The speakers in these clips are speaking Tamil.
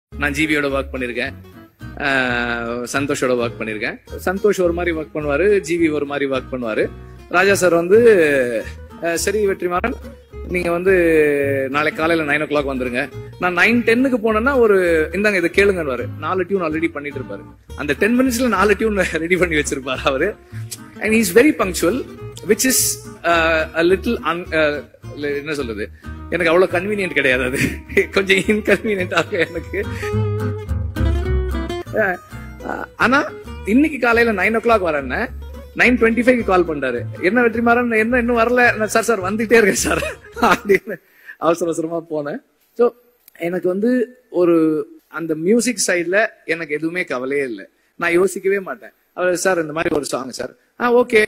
நான் ஜிவியோட ஒர்க் பண்ணியிருக்கேன் ஆஹ் சந்தோஷோட ஒர்க் பண்ணியிருக்கேன் சந்தோஷ் ஒரு மாதிரி ஒர்க் பண்ணுவாரு ஜிவி ஒரு மாதிரி ஒர்க் பண்ணுவாரு ராஜா சார் வந்து அஹ் சரி வெற்றிமாறன் நீங்க வந்து நாளை காலையில நைன் ஓ கிளாக் வந்துருங்க நான் நைன் டென்னுக்கு போனேன்னா ஒரு இந்தாங்க இதை கேளுங்கன்னு நாலு டியூன் ஆல்ரெடி பண்ணிட்டு இருப்பாரு அந்த டென் மினிட்ஸ்ல நாலு டியூன் ரெடி பண்ணி வச்சிருப்பாரு அவரு and is very punctual which is little என்ன சொல்றது எனக்கு அவ்வளவு கன்வீனியன்ட் கிடையாது அது கொஞ்சம் இன்கன்வீனியன்டாக எனக்கு அஹ், அஹ், ஆனா இன்னைக்கு காலையில நைன் ஓ கிளாக் வரேன்னு நைன் டுவெண்ட்டி ஃபைவ் கால் பண்றாரு என்ன வெற்றிமாறன் என்ன இன்னும் வரல நான், சார் சார் வந்துட்டே இருக்கேன் சார் அப்படின்னு அவசர அவசரமா போனேன் ஸோ எனக்கு வந்து ஒரு அந்த மியூசிக் சைட்ல எனக்கு எதுவுமே கவலையே இல்லை நான் யோசிக்கவே மாட்டேன் அவர் சார் இந்த மாதிரி ஒரு சாங் சார் ஆ ஓகே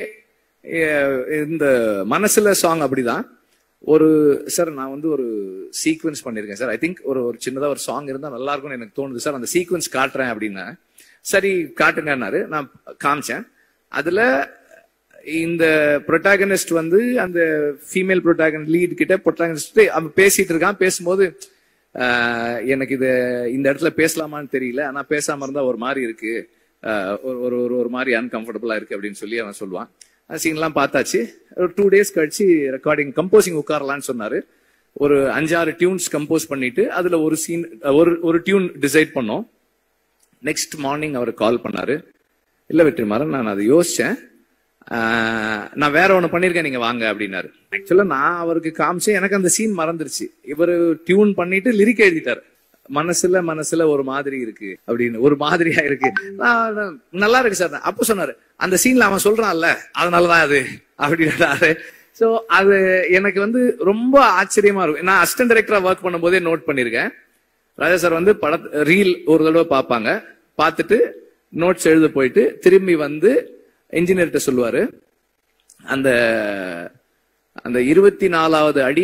இந்த மனசுல சாங் அப்படிதான் ஒரு சார் நான் வந்து ஒரு சீக்வன்ஸ் பண்ணிருக்கேன் சார் ஐ திங்க் ஒரு ஒரு சின்னதா ஒரு சாங் இருந்தா நல்லா இருக்கும்னு எனக்கு தோணுது சார் அந்த சீக்வன்ஸ் காட்டுறேன் அப்படின்னா சரி காட்டுங்கன்னாரு நான் காமிச்சேன் அதுல இந்த ப்ரொட்டாகனிஸ்ட் வந்து அந்த ஃபீமேல் ப்ரொட்டாகன் லீட் கிட்ட ப்ரொட்டாகனிஸ்ட் அவன் பேசிட்டு இருக்கான் பேசும்போது ஆஹ், எனக்கு இது இந்த இடத்துல பேசலாமான்னு தெரியல ஆனா பேசாம இருந்தா ஒரு மாதிரி இருக்கு ஆஹ், ஒரு ஒரு ஒரு ஒரு மாதிரி அன்கம்ஃபர்டபுளா இருக்கு அப்படின்னு சொல்லி அவன் சொல்லுவான் சீன்லாம் பார்த்தாச்சு ஒரு டூ டேஸ் கழிச்சு ரெக்கார்டிங் கம்போசிங் உட்காரலான்னு சொன்னாரு ஒரு அஞ்சாறு டியூன்ஸ் கம்போஸ் பண்ணிட்டு அதுல ஒரு சீன் ஒரு ஒரு டியூன் டிசைட் பண்ணோம் நெக்ஸ்ட் மார்னிங் அவர் கால் பண்ணாரு இல்ல வெற்றிமாறன் நான் அதை யோசிச்சேன் ஆஹ், நான் வேற ஒண்ணு பண்ணிருக்கேன் நீங்க வாங்க அப்படின்னாரு ஆக்சுவலா நான் அவருக்கு காமிச்சேன் எனக்கு அந்த சீன் மறந்துருச்சு இவரு டியூன் பண்ணிட்டு லிரிக் எழுதிட்டாரு மனசுல மனசுல ஒரு மாதிரி இருக்கு அப்படின்னு ஒரு மாதிரியா இருக்கு நான் நான் நல்லா இருக்கு சார் அப்ப சொன்னாரு அந்த சீன்ல அவன் சொல்றான்ல அதனாலதான் அது அப்படின்னாரு சோ அது எனக்கு வந்து ரொம்ப ஆச்சரியமா இருக்கும் நான் அசிஸ்டன்ட் டைரக்டரா ஒர்க் பண்ணும்போதே நோட் பண்ணிருக்கேன் ராஜா சார் வந்து பட ரீல் ஒரு தடவை பார்ப்பாங்க பார்த்துட்டு நோட்ஸ் எழுத போயிட்டு திரும்பி வந்து இன்ஜினியர்கிட்ட சொல்லுவாரு அந்த அந்த இருபத்தி நாலாவது அடி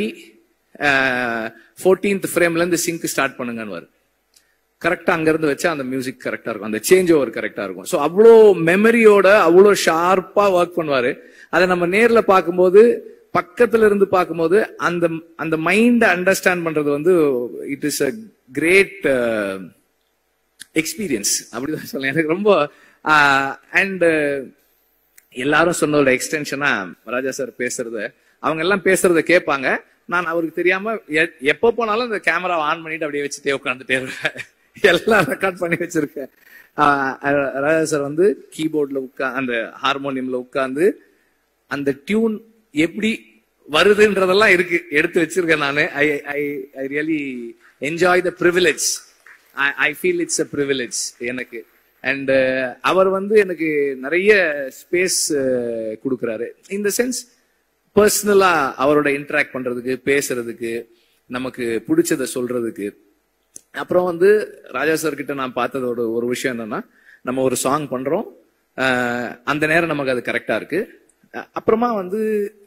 ஃபோர்டீன்த் ஃப்ரேம்ல இருந்து சிங்க் ஸ்டார்ட் பண்ணுங்கன்னு கரெக்டா அங்க இருந்து வச்சா அந்த மியூசிக் கரெக்டா இருக்கும் அந்த சேஞ்ச் ஓவர் கரெக்டா இருக்கும் ஸோ அவ்வளோ மெமரியோட அவ்வளோ ஷார்ப்பா ஒர்க் பண்ணுவாரு அதை நம்ம நேர்ல பார்க்கும்போது பக்கத்துல இருந்து பார்க்கும்போது அந்த அந்த மைண்டை அண்டர்ஸ்டாண்ட் பண்றது வந்து it is a great experience அப்படிதான் சொல்லலாம் எனக்கு ரொம்ப அண்ட் எல்லாரும் சொன்னதோட எக்ஸ்டென்ஷனா ராஜா சார் பேசுறத அவங்க எல்லாம் பேசுறத கேட்பாங்க நான் அவருக்கு தெரியாம எ- எப்ப போனாலும் இந்த கேமரா ஆன் பண்ணிட்டு அப்படியே வச்சுட்டே உட்காந்துட்டே இருப்பேன் எல்லாம் ரெக்கார்ட் பண்ணி வச்சிருக்கேன் ஆஹ் அஹ் ராஜா சார் வந்து கீபோர்ட்ல உட்கா அந்த ஹார்மோனியம்ல உட்கார்ந்து அந்த டியூன் எப்படி வருதுன்றதெல்லாம் இருக்கு எடுத்து வச்சிருக்கேன் நானு I I I really enjoy the privilege I feel it's a privilege எனக்கு அண்ட் அவர் வந்து எனக்கு நிறைய ஸ்பேஸ் கொடுக்குறாரு இந்த சென்ஸ் பர்சனலா அவரோட இன்டராக்ட் பண்றதுக்கு பேசுறதுக்கு நமக்கு பிடிச்சத சொல்றதுக்கு அப்புறம் வந்து ராஜா சார் கிட்ட நான் பார்த்ததோட ஒரு விஷயம் என்னன்னா நம்ம ஒரு சாங் பண்றோம் அஹ் அந்த நேரம் நமக்கு அது கரெக்டா இருக்கு அஹ் அப்புறமா வந்து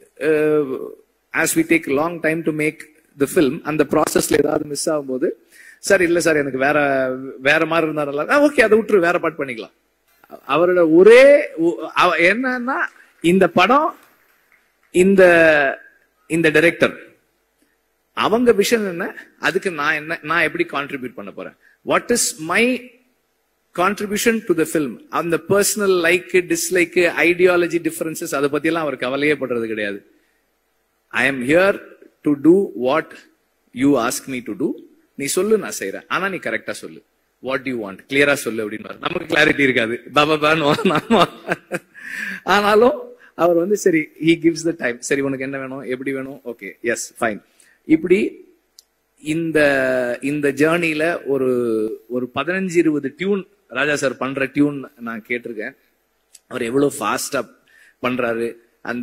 as we take long time to make the film அந்த ப்ராசஸ்ல ஏதாவது மிஸ் ஆகும்போது சார் இல்ல சார் எனக்கு வேற வேற மாதிரி இருந்தா நல்லா ஓகே அதை விட்டுரு வேற பாட்டு பண்ணிக்கலாம் அவரோட ஒரே ஒ- அவ- என்னன்னா இந்த படம் இந்த இந்த டைரக்டர் அவங்க விஷன் என்ன அதுக்கு நான் என்ன நான் எப்படி கான்ட்ரிபியூட் பண்ண போறேன் what is my contribution to the film அந்த personal like dislike ideology differences அதை பத்தி எல்லாம் அவர் கவலையே படுறது கிடையாது I am here to do what you ask me to do நீ சொல்லு நான் செய்யறேன் ஆனா நீ கரெக்டா சொல்லு வாட் யூ வாண்ட் கிளியரா சொல்லு அப்படின்னு நமக்கு கிளாரிட்டி இருக்காது பாபாபான்னு நாம ஆனாலும் அவர் வந்து சரி ஹி கிவ்ஸ் த டைம் சரி உனக்கு என்ன வேணும் எப்படி வேணும் ஓகே எஸ் ஃபைன் இப்படி இந்த இந்த ஜேர்னில ஒரு ஒரு பதினஞ்சு இருபது டியூன் ராஜா சார் பண்ற டியூன் நான் கேட்டிருக்கேன் அவர் எவ்வளவு ஃபாஸ்டா பண்றாரு அந்த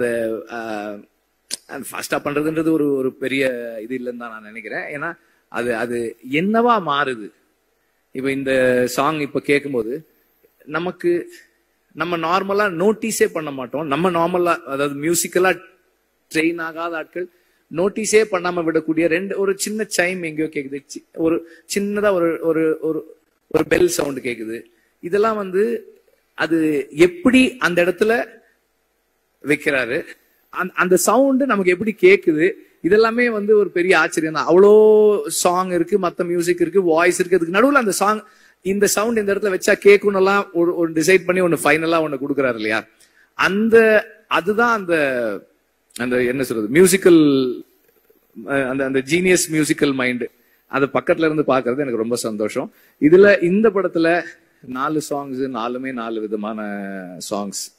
ஃபாஸ்டா பண்றதுன்றது ஒரு ஒரு பெரிய இது இல்லைன்னு தான் நான் நினைக்கிறேன் ஏன்னா அது அது என்னவா மாறுது இப்ப இந்த சாங் இப்ப கேட்கும்போது நமக்கு நம்ம நார்மலா நோட்டீஸே பண்ண மாட்டோம் நம்ம நார்மலா அதாவது மியூசிக்கலா ட்ரெயின் ஆகாத ஆட்கள் நோட்டீஸே பண்ணாம விடக்கூடிய ரெண்டு ஒரு சின்ன சைம் எங்கேயோ கேக்குது சி- ஒரு சின்னதா ஒரு ஒரு ஒரு ஒரு பெல் சவுண்ட் கேக்குது இதெல்லாம் வந்து அது எப்படி அந்த இடத்துல வைக்கிறாரு அந்த- அந்த சவுண்ட் நமக்கு எப்படி கேக்குது இதெல்லாமே வந்து ஒரு பெரிய ஆச்சரியம் தான் அவ்வளோ சாங் இருக்கு மத்த மியூசிக் இருக்கு வாய்ஸ் இருக்கு அதுக்கு நடுவுல அந்த சாங் இந்த சவுண்ட் இந்த இடத்துல வச்சா கேட்கணும் எல்லாம் ஒரு ஒரு டிசைட் பண்ணி ஒன்னு ஃபைனலா ஒன்னு கொடுக்குறாரு இல்லையா அந்த அதுதான் அந்த அந்த என்ன சொல்றது மியூசிக்கல் அந்த அந்த ஜீனியஸ் மியூசிக்கல் மைண்ட் அது பக்கத்துல இருந்து பாக்குறது எனக்கு ரொம்ப சந்தோஷம் இதுல இந்த படத்துல நாலு சாங்ஸ் நாலுமே நாலு விதமான சாங்ஸ்